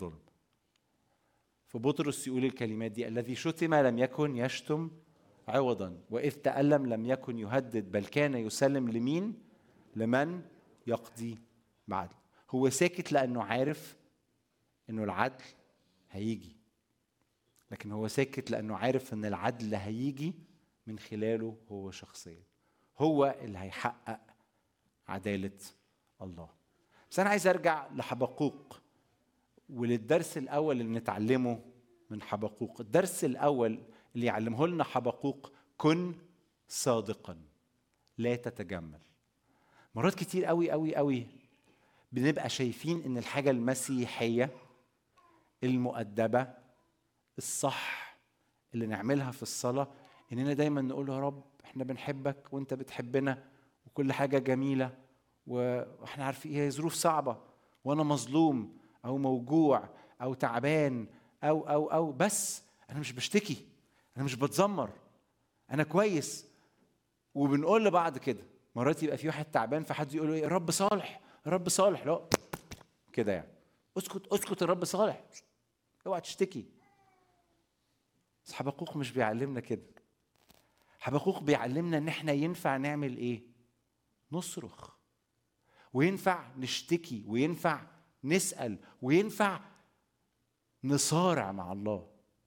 الظلم فبطرس يقول الكلمات دي الذي شتم لم يكن يشتم عوضا وإذ تألم لم يكن يهدد بل كان يسلم لمين لمن يقضي بعدل هو ساكت لأنه عارف أنه العدل هيجي لكن هو ساكت لأنه عارف أن العدل هيجي من خلاله هو شخصيا هو اللي هيحقق عدالة الله بس أنا عايز أرجع لحبقوق وللدرس الأول اللي نتعلمه من حبقوق الدرس الأول اللي يعلمه لنا حبقوق كن صادقا لا تتجمل مرات كتير قوي قوي قوي بنبقى شايفين ان الحاجة المسيحية المؤدبة الصح اللي نعملها في الصلاة اننا دايما نقول يا رب احنا بنحبك وانت بتحبنا وكل حاجة جميلة واحنا عارفين هي ظروف صعبة وانا مظلوم او موجوع او تعبان او او او بس انا مش بشتكي انا مش بتذمر انا كويس وبنقول لبعض كده مرات يبقى في واحد تعبان فحد يقول له ايه الرب صالح الرب صالح لا كده يعني اسكت اسكت الرب صالح اوعى تشتكي بس حبقوق مش بيعلمنا كده حبقوق بيعلمنا ان احنا ينفع نعمل ايه نصرخ وينفع نشتكي وينفع نسال وينفع نصارع مع الله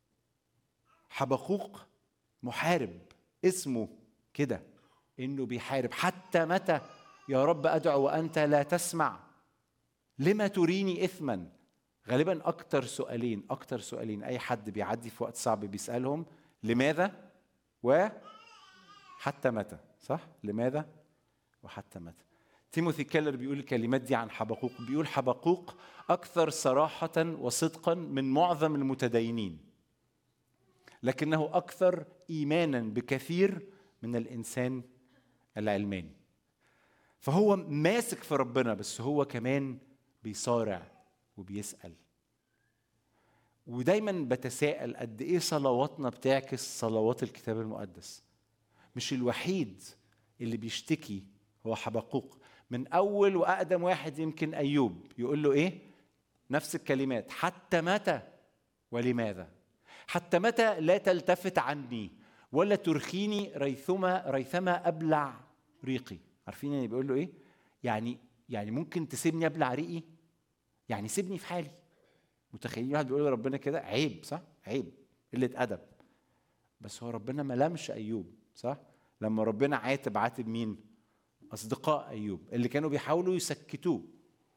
حبقوق محارب اسمه كده انه بيحارب حتى متى يا رب ادعو وانت لا تسمع لما تريني اثما غالبا اكتر سؤالين اكتر سؤالين اي حد بيعدي في وقت صعب بيسالهم لماذا و حتى متى صح لماذا وحتى متى تيموثي كيلر بيقول الكلمات دي عن حبقوق بيقول حبقوق اكثر صراحه وصدقا من معظم المتدينين لكنه اكثر ايمانا بكثير من الانسان العلماني فهو ماسك في ربنا بس هو كمان بيصارع وبيسال ودايما بتساءل قد ايه صلواتنا بتعكس صلوات الكتاب المقدس مش الوحيد اللي بيشتكي هو حبقوق من اول واقدم واحد يمكن ايوب يقول له ايه نفس الكلمات حتى متى ولماذا حتى متى لا تلتفت عني ولا ترخيني ريثما ريثما ابلع ريقي عارفين يعني بيقول له ايه يعني يعني ممكن تسيبني ابلع ريقي يعني سيبني في حالي متخيلين واحد بيقول لربنا كده عيب صح عيب قله ادب بس هو ربنا ما لمش ايوب صح لما ربنا عاتب عاتب مين اصدقاء ايوب اللي كانوا بيحاولوا يسكتوه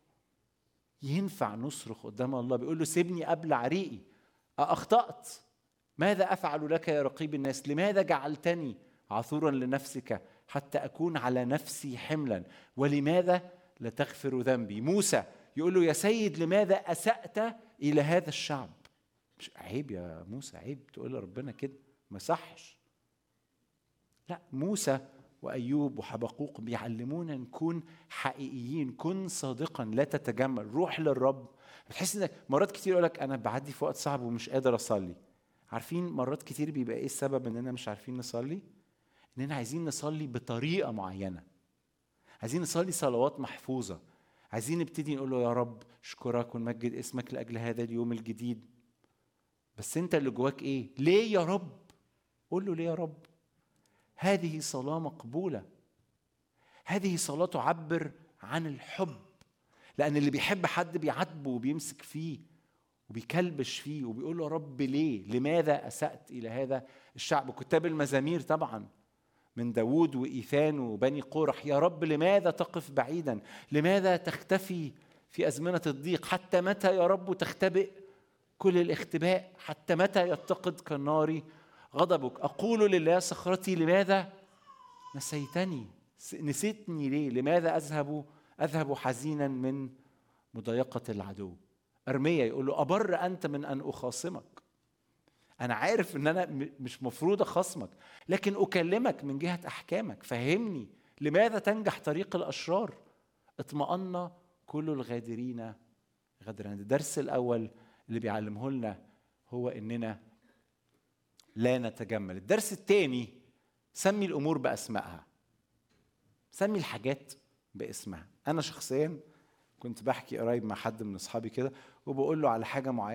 ينفع نصرخ قدام الله بيقول له سيبني ابلع ريقي أأخطأت ماذا أفعل لك يا رقيب الناس لماذا جعلتني عثورا لنفسك حتى أكون على نفسي حملا ولماذا لا تغفر ذنبي موسى يقول له يا سيد لماذا أسأت إلى هذا الشعب مش عيب يا موسى عيب تقول لربنا كده ما صحش لا موسى وايوب وحبقوق بيعلمونا نكون حقيقيين كن صادقا لا تتجمل روح للرب بتحس انك مرات كتير يقول لك انا بعدي في وقت صعب ومش قادر اصلي عارفين مرات كتير بيبقى ايه السبب اننا مش عارفين نصلي اننا عايزين نصلي بطريقه معينه عايزين نصلي صلوات محفوظه عايزين نبتدي نقول له يا رب اشكرك ونمجد اسمك لاجل هذا اليوم الجديد بس انت اللي جواك ايه ليه يا رب قول له ليه يا رب هذه صلاه مقبوله هذه صلاه تعبر عن الحب لان اللي بيحب حد بيعاتبه وبيمسك فيه وبيكلبش فيه وبيقول له يا رب ليه لماذا اسات الى هذا الشعب كتاب المزامير طبعا من داوود وإيثان وبني قورح يا رب لماذا تقف بعيدا لماذا تختفي في أزمنة الضيق حتى متى يا رب تختبئ كل الاختباء حتى متى يتقد كالنار غضبك أقول لله صخرتي لماذا نسيتني نسيتني ليه لماذا أذهب أذهب حزينا من مضايقة العدو أرميا يقول له أبر أنت من أن أخاصمك أنا عارف إن أنا مش مفروض أخاصمك لكن أكلمك من جهة أحكامك فهمني لماذا تنجح طريق الأشرار اطمأن كل الغادرين غدرا الدرس الأول اللي بيعلمه لنا هو إننا لا نتجمل الدرس الثاني سمي الأمور بأسمائها سمي الحاجات باسمها أنا شخصيا كنت بحكي قريب مع حد من أصحابي كده وبقول له على حاجه معينه